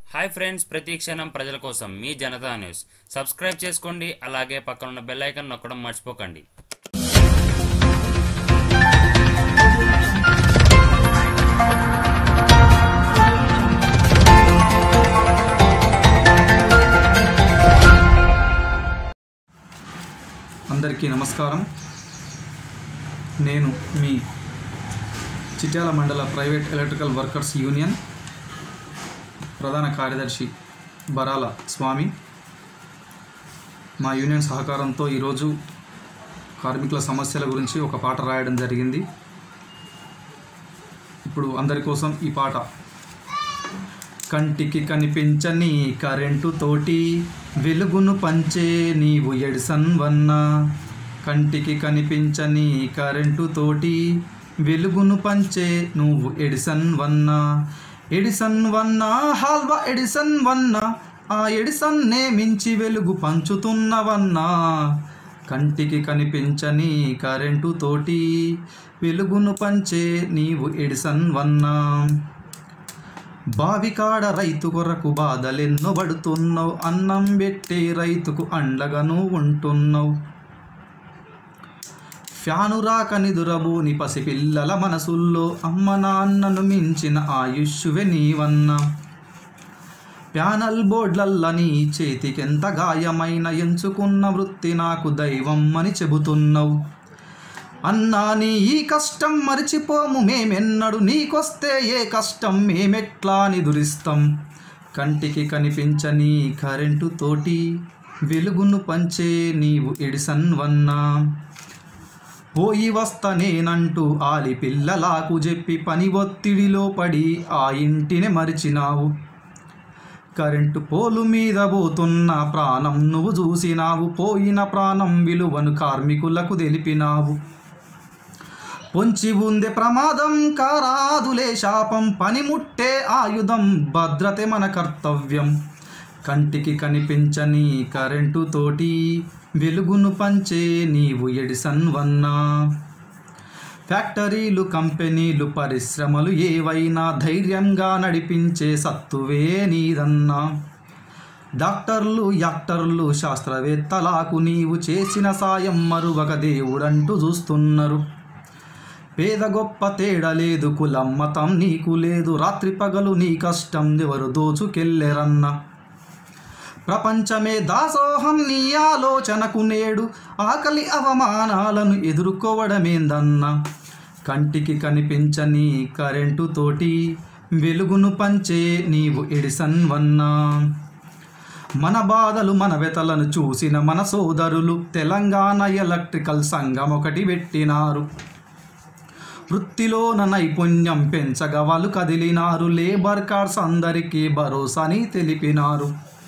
hi friends ప్రతి క్షణం ప్రజల కోసం మీ జనతా న్యూస్ సబ్స్క్రైబ్ చేసుకోండి అలాగే పక్కనున్న బెల్ ఐకాన్ నొక్కడం మర్చిపోకండి అందరికీ నమస్కారం నేను మీ చిట్యాల మండల ప్రైవేట్ ఎలక్ట్రికల్ వర్కర్స్ యూనియన్ ప్రధాన కార్యదర్శి బరాల స్వామి మా యూనియన్ సహకారంతో ఈరోజు కార్మికుల సమస్యల గురించి ఒక పాట రాయడం జరిగింది ఇప్పుడు అందరి కోసం ఈ పాట కంటికి కనిపించని కరెంటు తోటి వెలుగును పంచే నీవు ఎడిసన్ వన్న కంటికి కనిపించని కరెంటు తోటి వెలుగును పంచే నువ్వు ఎడిసన్ వన్న ఎడిసన్ వన్న హాల్వా ఎడిసన్ వన్న ఆ ఎడిసన్నే మించి వెలుగు పంచుతున్నవన్నా కంటికి కనిపించని కరెంటు తోటి వెలుగును పంచే నీవు ఎడిసన్ వన్నా బావికాడ రైతు కొరకు బాధలెన్నో పడుతున్నావు అన్నం పెట్టే రైతుకు అండగాను ఉంటున్నావు ఫ్యాను రాక నిదురబోని పసిపిల్లల మనసుల్లో అమ్మ నాన్నను మించిన ఆయుష్వే నీవన్నా ప్యానల్ బోర్డ్లల్ల నీ చేతికెంత గాయమైన ఎంచుకున్న వృత్తి నాకు దైవం అని చెబుతున్నావు అన్నా నీ ఈ కష్టం మరిచిపోము మేమెన్నడు నీకొస్తే ఏ కష్టం మేమెట్లా నిదురిస్తాం కంటికి కనిపించని కరెంటు తోటి వెలుగును పంచే నీవు ఎడిసన్ వన్నా పోయి వస్తా నేనంటూ ఆలి పిల్లలాకు చెప్పి పని ఒత్తిడిలో పడి ఆ ఇంటిని మరిచినావు కరెంటు పోలు మీద పోతున్న ప్రాణం నువ్వు చూసినావు పోయిన ప్రాణం విలువను కార్మికులకు తెలిపినావు పొంచి ఉందే ప్రమాదం కారాదులే శాపం పనిముట్టే ఆయుధం భద్రతే మన కర్తవ్యం కంటికి కనిపించని కరెంటు తోటి వెలుగును పంచే నీవు ఎడిసన్ వన్నా ఫ్యాక్టరీలు కంపెనీలు పరిశ్రమలు ఏవైనా ధైర్యంగా నడిపించే సత్తువే నీదన్నా డాక్టర్లు యాక్టర్లు శాస్త్రవేత్తలకు నీవు చేసిన సాయం మరువక దేవుడంటూ చూస్తున్నారు పేద గొప్ప తేడా లేదు కులం మతం నీకు లేదు రాత్రి పగలు నీ కష్టం ఎవరు దోచుకెళ్ళెరన్నా ప్రపంచమే దాసోహం నీ ఆలోచనకు నేడు ఆకలి అవమానాలను ఎదుర్కోవడమేందన్నా కంటికి కనిపించని కరెంటు తోటి వెలుగును పంచే నీవు ఎడిసన్ వన్నా మన బాధలు మన వెతలను చూసిన మన సోదరులు తెలంగాణ ఎలక్ట్రికల్ సంఘం ఒకటి పెట్టినారు వృత్తిలోన నైపుణ్యం పెంచగా వాళ్ళు కదిలినారు లేబర్ కార్డ్స్ అందరికీ భరోసాని తెలిపినారు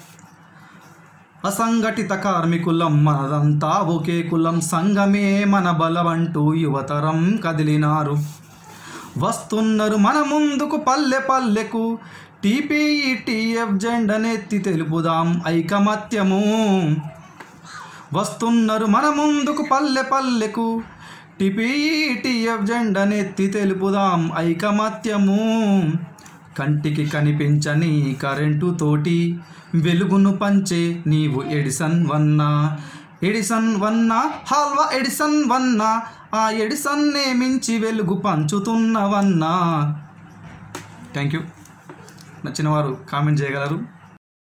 అసంఘటిత కార్మికులం మనదంతా ఒకే కులం సంఘమే మన బలమంటూ యువతరం కదిలినారు వస్తున్నారు మన ముందుకు పల్లె పల్లెకు టీపీఈటీఎఫ్ జెండనెత్తి తెలుపుదాం ఐకమత్యము వస్తున్నారు మన ముందుకు పల్లె పల్లెకు టిపిఈటిఎఫ్ జెండనెత్తి తెలుపుదాం ఐకమత్యము కంటికి కనిపించని కరెంటు తోటి వెలుగును పంచే నీవు ఎడిసన్ వన్నా ఎడిసన్ వన్నా హాల్వా ఎడిసన్ వన్నా ఆ ఎడిసన్నే మించి వెలుగు పంచుతున్నవన్నా థ్యాంక్ యూ నచ్చిన వారు కామెంట్ చేయగలరు